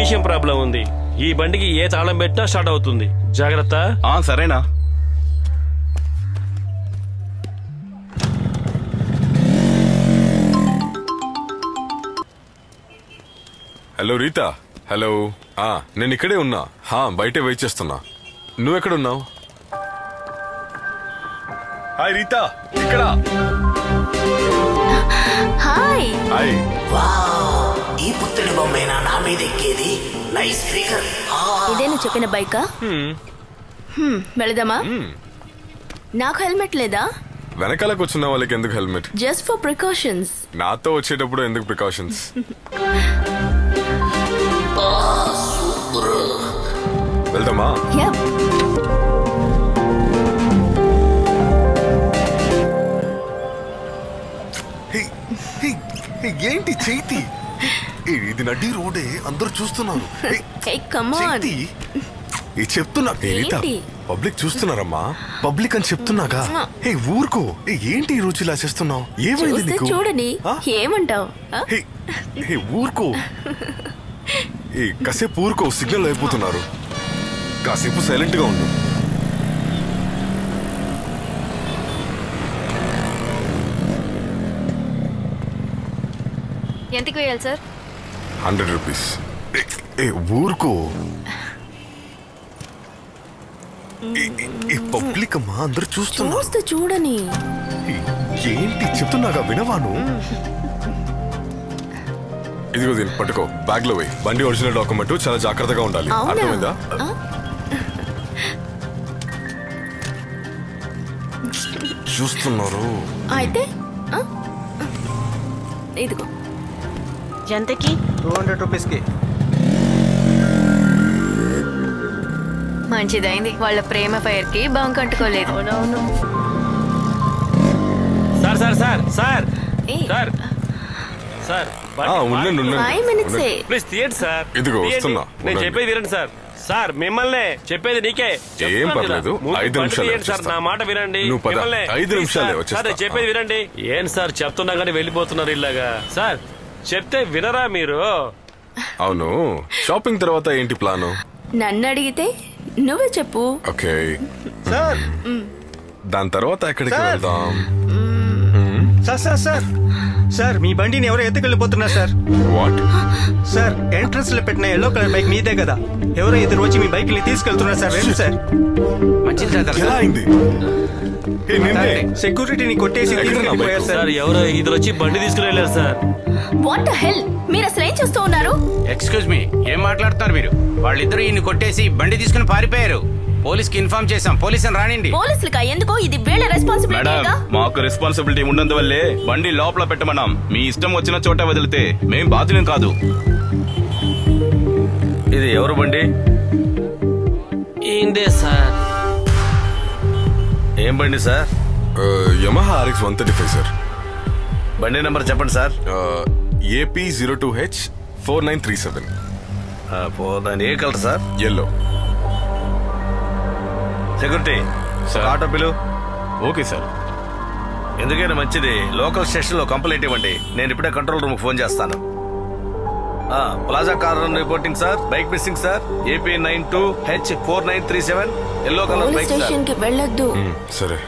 Ignition problem ఉంది ఈ బండికి ఏ తాళం పెట్టినా స్టార్ట్ అవుతుంది జాగ్రత్త ఆ సరేనా హలో రీతా హలో ఆ నేను ఇక్కడే ఉన్నా హా బయటే వెయిట్ చేస్తున్నా నువ్వెక్కడున్నావు హాయ్ రీతా ఇక్కడ హాయ్ హాయ్ ఈ పుత్తడి బొమ్మేనా నా మీద ఎక్కేది నైస్ ఫిగర్ ఇదే నువ్వు చెప్పిన బైకా హ్మ్, వెళదామా నాకు హెల్మెట్ లేదా వెనకాల కూర్చున్న వాళ్ళకి ఎందుకు హెల్మెట్ జస్ట్ ఫర్ ప్రికాషన్స్ నాతో వచ్చేటప్పుడు ఎందుకు ప్రికాషన్స్ వెళ్దామా యప్ హే, హే, హే, ఏంటి చేతి ఏ, ఇది నడ్డి రోడే అందరూ చూస్తున్నారు హే, హే కమ్ ఆన్ చేతి ఏ చెప్తున్నా ఏ, రీతా, ఏంటి? పబ్లిక్ చూస్తున్నారమ్మా పబ్లిక్ అని చెప్తున్నాగా ఏ ఊరుకో ఏ ఏంటి ఈ రోజు ఇలా చేస్తున్నావు ఏమైంది చూస్తే నీకు చూడని ఆ? ఏమంటావు హే, హే, ఊరుకో ఏ కాసేపు ఊరుకో సిగ్నల్ అయిపోతున్నారు కాసేపు సైలెంట్ గా ఉండు ఎంతకి వేయాలి సార్ హండ్రెడ్ రూపీస్ ఏ, ఏ ఊరుకో ఏ, ఏ, ఏ పబ్లిక్ అమ్మా అందరు చూస్తున్నారు చూస్తే చూడని ఏ, ఏంటి చెప్తున్నాగా వినవాను ఇదిగో దీన్ని పట్టుకో బ్యాగ్ లో పోయి బండి ఒరిజినల్ డాక్యుమెంట్ చాలా జాగ్రత్తగా ఉండాలి అవునా అర్థమైందా ఆ? చూస్తున్నారు అయితే ఆ? ఇదిగో ఎంతకి టూ హండ్రెడ్ రూపీస్కి మంచిదైంది వాళ్ళ ప్రేమ ఫైర్ కి బంక్ అంటుకోలేదు సార్ సార్ సార్ సార్ ఏ. సార్ సార్ ఆ, ఉండండి ఉండండి ఫైవ్ మినిట్స్ ఉండండి. ప్లీజ్ తీయండి సార్ ఇదిగో, తీయండి. వస్తున్నా. నేను ఉండండి. చెప్పేది వినండి సార్ సార్ మిమ్మల్నే చెప్పేది నీకే చెప్తున్నాను పర్లేదు. కదా. ముందు ఐదు బండి నిమిషాలే తీయండి సార్ వచ్చేస్తా. నా మాట వినండి నువ్వు పద. మిమ్మల్నే. ఐదు ప్లీజ్ నిమిషాలే సార్. వచ్చేస్తా. సార్ నేను చెప్పేది వినండి ఏం సార్ చెప్తున్నా కానీ వెళ్ళిపోతున్నారు ఇలాగా సార్ చెప్తే వినరా మీరు అవును షాపింగ్ తర్వాత ఏంటి ప్లాను నన్ను అడిగితే నువ్వే చెప్పు ఓకే సార్ దాని తర్వాత ఎక్కడికి సార్. వెళ్దాం సార్ సార్ సార్ సార్ మీ బండిని ఎవరో ఎత్తుకెళ్ళిపోతున్నారు సార్ వాట్ సార్ ఎంట్రన్స్ లో పెట్టిన ఎల్లో కలర్ బైక్ మీదే కదా ఎవరో ఇద్దరు వచ్చి మీ బైక్ ని తీసుకెళ్తున్నారు సార్ రండి సార్ ఎలా అయింది ఏ, నిన్నే. సెక్యూరిటీని కొట్టేసి ఎక్కడ నా తీసుకెళ్ళిపోయారు బైక్? సార్ సార్ ఎవరో ఇద్దరు వచ్చి బండి తీసుకుని వెళ్ళారు సార్ వాట్ హెల్ మీరు అసలు ఏం చేస్తూ ఉన్నారు ఎక్స్క్యూజ్ మీ ఏం మాట్లాడుతున్నారు మీరు వాళ్ళిద్దరూ ఈయన్ని కొట్టేసి బండి తీసుకుని పారిపోయారు పోలీస్ కి ఇన్ఫార్మ్ చేశాం పోలీసుని రానిండి పోలీసులకా ఎందుకో ఇది వీళ్ళ రెస్పాన్సిబిలిటీగా మాకు రెస్పాన్సిబిలిటీ ఉన్నందువల్లే బండి లోపల పెట్టమన్నాం మీ ఇష్టం వచ్చిన చోట వదిలితే మేం బాధ్యులం కాదు ఇది ఎవరు బండి ఏందే సార్ ఏం బండి sir Yamaha RX one thirty five sir బండి నెంబర్ చెప్పండి sir A P zero two H four nine three seven ఆ, పోదాని ఏ colour sir yellow security sir. Auto పిలు ఓకే సార్ ఎందుకైనా మంచిది లోకల్ స్టేషన్ లో కంప్లైంట్ ఇవ్వండి నేను ఇప్పుడే కంట్రోల్ రూమ్ ఫోన్ చేస్తాను ఆ, plaza car reporting sir bike missing sir A P nine two H four nine three seven yellow colour police bike sir station కి వెళ్ళొద్దు సరే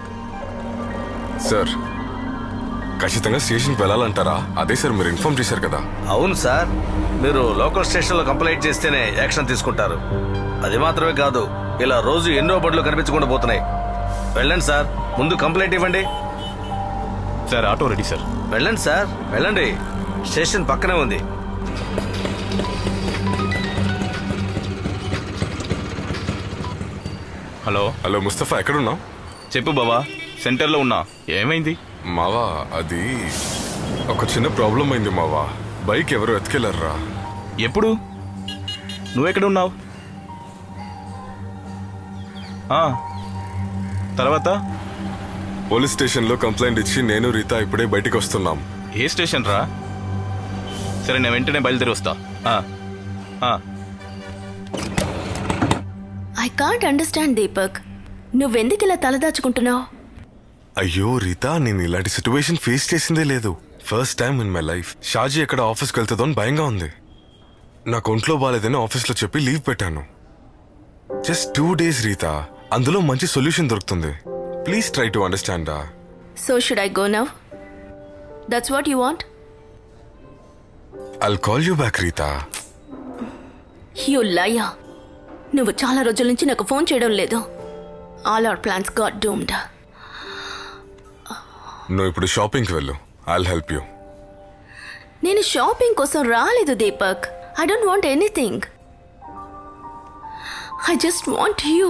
సార్ ఖచ్చితంగా స్టేషన్కి వెళ్ళాలంటారా అదే సార్ మీరు ఇన్ఫార్మ్ చేశారు కదా అవును సార్ మీరు లోకల్ స్టేషన్ లో కంప్లైంట్ చేస్తేనే యాక్షన్ తీసుకుంటారు అది మాత్రమే కాదు ఇలా రోజు ఎన్నో బండ్లు కనిపించకుండా పోతున్నాయి వెళ్ళండి సార్ ముందు కంప్లైంట్ ఇవ్వండి సార్ ఆటో రెడీ సార్ వెళ్ళండి సార్ వెళ్ళండి స్టేషన్ పక్కనే ఉంది హలో హలో ముస్తఫా ఎక్కడున్నావు చెప్పు బాబా సెంటర్లో ఉన్నా ఏమైంది మావా అది ఒక చిన్న ప్రాబ్లం అయింది మావా బైక్ ఎవరు ఎత్తుకెళ్లారా ఎప్పుడు నువ్వెక్కడ ఉన్నావు ఆ, తర్వాత పోలీస్ స్టేషన్ లో కంప్లైంట్ ఇచ్చి నేను రీతా ఇప్పుడే బయటికి వస్తున్నాం ఏ స్టేషన్ రా సరే నేను వెంటనే బయలుదేరి వస్తా ఆ, ఆ. ఐ కాంట్ అండర్స్టాండ్ దీపక్ నువ్వెందుకు ఇలా తలదాచుకుంటున్నావు అయ్యో రీతా నేను ఇలాంటి సిచ్యువేషన్ ఫేస్ చేసిందే లేదు first time in my life Shaji ఎక్కడ ఆఫీస్కి వెళ్తుందో అని భయంగా ఉంది నాకు ఒంట్లో బాగాలేదని ఆఫీస్లో చెప్పి లీవ్ పెట్టాను జస్ట్ టూ డేస్ రీతా అందులో మంచి సొల్యూషన్ దొరుకుతుంది ప్లీజ్ ట్రై టు అండర్స్టాండ్ రా so should I go now that's what you want I'll call you back Rita you liar నువ్వు చాలా రోజుల నుంచి నాకు ఫోన్ చేయడం లేదు all our plans got doomed నువ్వు ఇప్పుడు షాపింగ్కి వెళ్ళు ఐల్ హెల్ప్ యూ నేను షాపింగ్ కోసం రాలేదు Deepak I don't want anything I just want you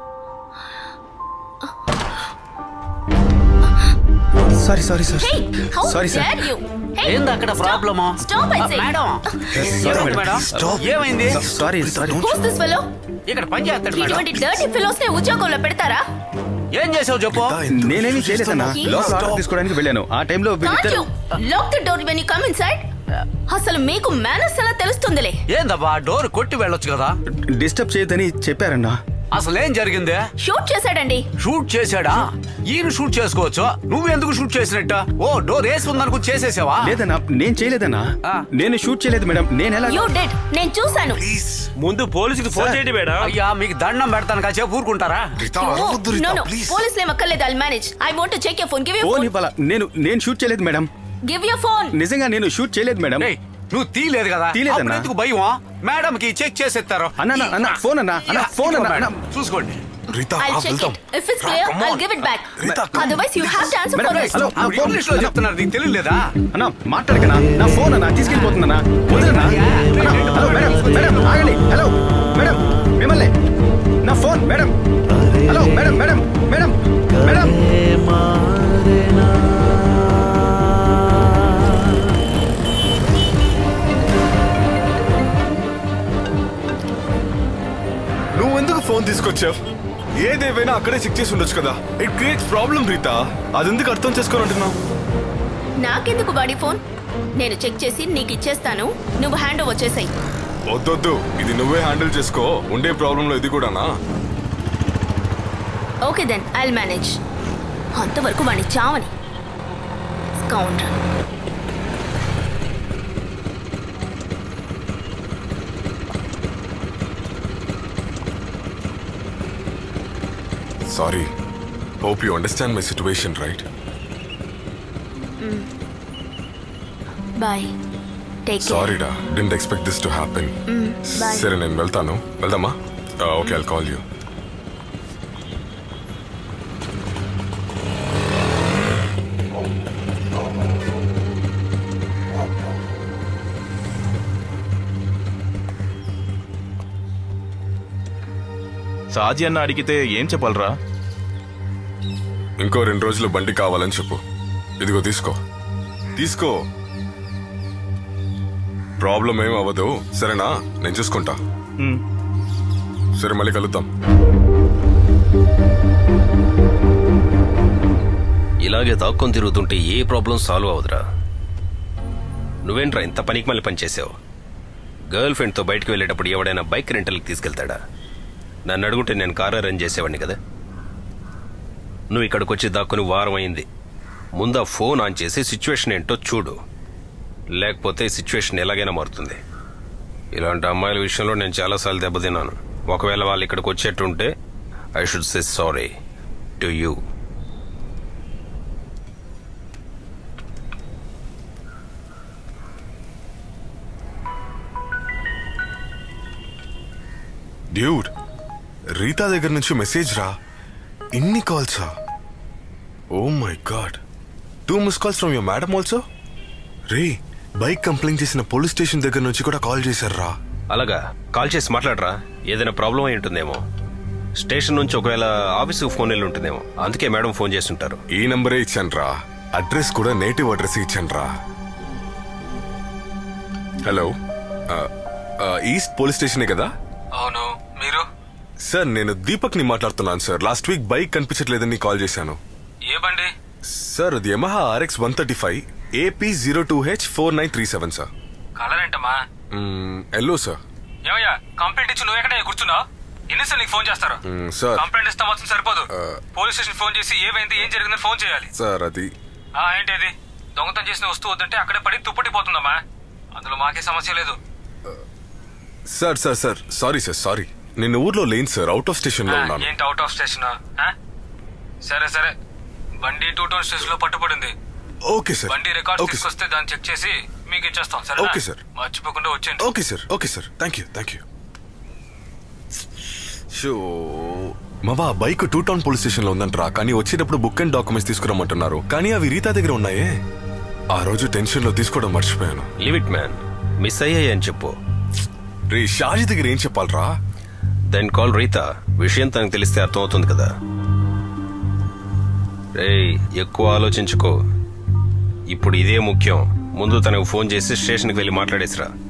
sorry sorry sorry Hey, how sorry sir dare you? Hey, ఏంది అక్కడ stop. ప్రాబ్లమా Stop, I say. Madam Sorry, ఏమైంది madam. మేడం ఏమైంది sorry sorry Who's this fellow? ఇక్కడ పని చేస్తాడు madam ఇటువంటి dirty fellows ని ఉద్యోగంలో పెడతారా ఏం చేసావు చెప్పు నేనేమి చేయలేదన్నా Stop. లోపల ఆర్డర్ తీసుకోవడానికి వెళ్ళాను ఆ టైంలో Can't వీళ్ళిద్దరు you lock the door when you come inside? అసలు మీకు మేనస్ ఎలా తెలుస్తుందిలే ఏందబ్బా డోర్ కొట్టి వెళ్ళొచ్చు కదా డిస్టర్బ్ చేయొద్దని చెప్పారన్నా అసలు ఏం జరిగింది షూట్ చేశాడండి షూట్ చేశాడా ఈయన షూట్ చేసుకోవచ్చు నువ్వు ఎందుకు షూట్ చేసినట్ట ఓ డోర్ వేసి ఉందనుకో చేసేసావా లేదన్నా నేను చేయలేదన్నా ఆ. నేను షూట్ చేయలేదు మేడం నేను ఎలా యూ డెడ్ నేను చూశాను ముందు పోలీసుకి ఫోన్ చేయండి మేడం అయ్యా మీకు దండం పెడతాను కాసేపు ఊరుకుంటారా రీతా అరవద్దు నో రీతా నో ప్లీజ్ పోలీసులు ఏం అక్కర్లేదు I manage I want to check your phone give your phone phone ఇవ్వాలా నేను నేను షూట్ చేయలేదు మేడం గివ్ యువర్ ఫోన్ నిజంగా నేను షూట్ చేయలేదు మేడం ఏయ్, నువ్వు తీయలేదు కదా తీయలేదన్నా. అప్పుడు ఎందుకు భయం మేడం కి చెక్ చేసేస్తారు అన్న, అన్న, అన్న, ఫోన్ అన్న, అన్న, ఇదిగో ఫోన్ అన్న, మేడం, అన్న. చూసుకోండి రీతా I'll రా, check వెళ్దాం it. If it's clear, I'll give it back. Rita, come. Otherwise, you have to answer Madam, for hey, this. hello. ఆ, ఫోన్ ఇంగ్లీష్ లో చెప్తున్నారు నీకు తెలియలేదా అన్న మాట్లాడకనా నా ఫోన్ అన్న తీసుకెళ్ళిపోతుందన్నా వదలనా అన్న, హలో మేడం మేడం ఆగండి హలో మేడం మిమ్మల్ని నా phone madam hello madam madam madam madam నువ్వు ఎందుకు ఫోన్ తీసుకొచ్చావు ఏదేవైనా అక్కడే చెక్ చేసి ఉండొచ్చు కదా ఇట్ క్రియేట్స్ ప్రాబ్లం రీతా అది ఎందుకు అర్థం చేసుకొని అంటున్నావు నాకెందుకు వాడి ఫోన్ నేను చెక్ చేసి నీకు ఇచ్చేస్తాను నువ్వు హ్యాండ్ ఓవర్ చేసాయి వద్దొద్దు ఇది నువ్వే హ్యాండిల్ చేసుకో ఉండే ప్రాబ్లంలో ఇది కూడానా ఓకే దెన్ ఐల్ మేనేజ్ అంతవరకు వాడిని చావని scoundrel sorry hope you understand my situation right boy take sorry డా didn't expect this to happen bye. సరే నేను వెళ్తాను వెళ్దామా okay I'll call you Saji అన్న అడిగితే ఏం చెప్పాలరా ఇంకో రెండు రోజులు బండి కావాలని చెప్పు ఇదిగో తీసుకో తీసుకో ప్రాబ్లం ఏం అవ్వదు సరేనా నేను చూసుకుంటా సరే మళ్ళీ కలుద్దాం ఇలాగే దాక్కొని తిరుగుతుంటే ఏ ప్రాబ్లం సాల్వ్ అవదురా నువ్వేంట్రా ఇంత పనికి మళ్ళీ పనిచేసావు గర్ల్ ఫ్రెండ్తో బయటకు వెళ్ళేటప్పుడు ఎవడైనా బైక్ రెంటల్కి తీసుకెళ్తాడా నన్ను అడుగుంటే నేను కారు అరేంజ్ చేసేవాడిని కదా నువ్వు ఇక్కడికి వచ్చి దాక్కుని వారం అయింది ముందు ఆ ఫోన్ ఆన్ చేసి సిచ్యువేషన్ ఏంటో చూడు లేకపోతే సిచ్యువేషన్ ఎలాగైనా మారుతుంది ఇలాంటి అమ్మాయిల విషయంలో నేను చాలాసార్లు దెబ్బతిన్నాను ఒకవేళ వాళ్ళు ఇక్కడికి వచ్చేట్టుంటే I should say sorry to you dude Rita దగ్గర నుంచి మెసేజ్ రా ఇన్ని కాల్సా oh my god two miss calls from your madam also రే బైక్ కంప్లైంట్ చేసిన పోలీస్ స్టేషన్ దగ్గర నుంచి కూడా కాల్ చేశారు రా అలాగా కాల్ చేసి మాట్లాడరా ఏదైనా ప్రాబ్లం అయి ఉంటుందేమో స్టేషన్ నుంచి ఒకవేళ ఆఫీసుకు ఫోన్ వెళ్ళి ఉంటుందేమో అందుకే మేడం ఫోన్ చేస్తుంటారు ఈ నంబరే ఇచ్చాను రా అడ్రస్ కూడా నేటివ్ అడ్రస్ ఇచ్చాను రా హలో ఈస్ట్ పోలీస్ స్టేషనే కదా అవును మీరు సార్ నేను దీపక్ ని మాట్లాడుతున్నాను సార్ లాస్ట్ వీక్ బైక్ కనిపించట్లేదని కాల్ చేశాను ఏ బండి సార్ అది Yamaha RX one thirty five AP zero two H four nine three seven sir colour ఏంటమ్మా ఎల్లో సార్ ఏమయ్యా కంప్లైంట్ ఇచ్చి నువ్వు ఎక్కడ కూర్చున్నావు ఎన్నిసార్లు నీకు ఫోన్ చేస్తారు మ్మ్, సార్ కంప్లైంట్ ఇస్తాం మాత్రం సరిపోదు ఆ. పోలీస్ స్టేషన్ ఫోన్ చేసి ఏమైంది ఏం జరిగిందని ఫోన్ చేయాలి సార్ అది ఆ ఏంటి అది దొంగతనం చేసిన వస్తువు వద్దంటే అక్కడే పడి తుప్పటిపోతుందమ్మా అందులో మాకే సమస్య లేదు sir sir sir sorry sir sorry నేను ఊర్లో లేను సార్ అవుట్ ఆఫ్ స్టేషన్ లో ఉన్నాను ఏంటి అవుట్ ఆఫ్ స్టేషన్ సరే సరే బండి టూ టౌన్ స్టేషన్ లో పట్టుబడింది ఓకే సార్ బండి రికార్డ్స్ ఓకే సార్ తీసుకొస్తే దాన్ని చెక్ చేసి మీకు ఇచ్చేస్తాం సరే ఓకే సార్. మర్చిపోకుండా వచ్చేయండి okay sir okay sir thank you thank you షో మావా bike two town police station లో ఉందంటరా కానీ వచ్చేటప్పుడు బుక్ అండ్ డాక్యుమెంట్స్ తీసుకురమ్మంటున్నారు కానీ అవి రీతా దగ్గర ఉన్నాయే ఆ రోజు టెన్షన్ లో తీసుకోవడం మర్చిపోయాను లివ్ ఇట్ మ్యాన్ మిస్ అయ్యాయి అని చెప్పు రే షాజీ దగ్గర ఏం చెప్పాలరా దెన్ కాల్ రీతా విషయం తనకు తెలిస్తే అర్థమవుతుంది కదా రేయ్ ఎక్కువ ఆలోచించుకో ఇప్పుడు ఇదే ముఖ్యం ముందు తనకు ఫోన్ చేసి స్టేషన్కి వెళ్ళి మాట్లాడేసిరా